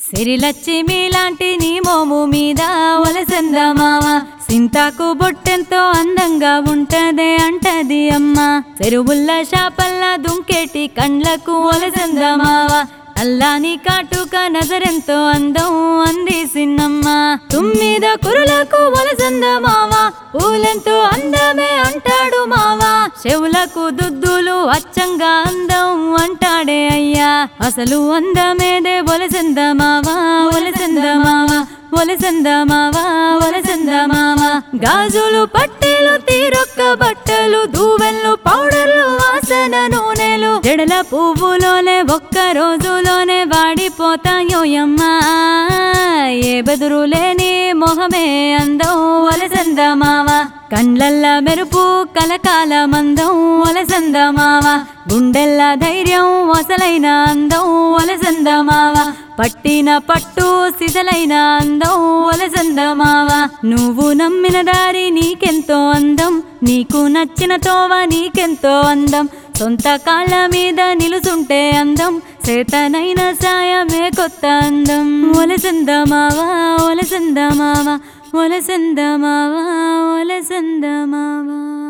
సిరిలచ్చిమి లాంటి నీ మోము మీద వలసంద మావ సింతాకు బొట్టెంతో అందంగా ఉంటదే అంటది అమ్మ చెరువుల్ల షాపల్లా దుంకేటి కండ్లకు వలసంద మావ అల్లాని కాటుక నజరెంతో అందం అంది సిన్నమ్మ తుమ్మిద కురులకు వలసంద మావ పూలెంతో అందమే అంటాడు మావా చెవులకు దుద్దులు అచ్చంగా అందం అంటాడే అయ్యా అసలు అందమేదే ఒలసంద మావా ఒలసంద మావా ఒలసంద మావా ఒలసంద మావా గాజులు పట్టెలు తీరొక్క బట్టలు దూవెళ్ళు పౌడర్లు వాసన నూనెలు జడల పువ్వులోనే ఒక్క రోజులోనే వాడిపోతాయోయమ్మా ఏ బెదురు లేని మొహమే అందం ఒలసంద మావా కండ్లల్ల మెరుపు కలకాల మందం ఒలసంద మావ గుండెల్ల ధైర్యం అసలైన అందం ఒలసంద మావ పట్టిన పట్టు సిసలైన అందం ఒలసంద మావ నువ్వు నమ్మిన దారి నీకెంతో అందం నీకు నచ్చిన తోవ నీకెంతో అందం సొంత కాళ్ళ మీద నిలుసుంటే అందం చేతనైన సాయమే కొత్త అందం ఒలసంద మావా ఒలసంద మావా ఒలసంద మావా ఒలసంద మావా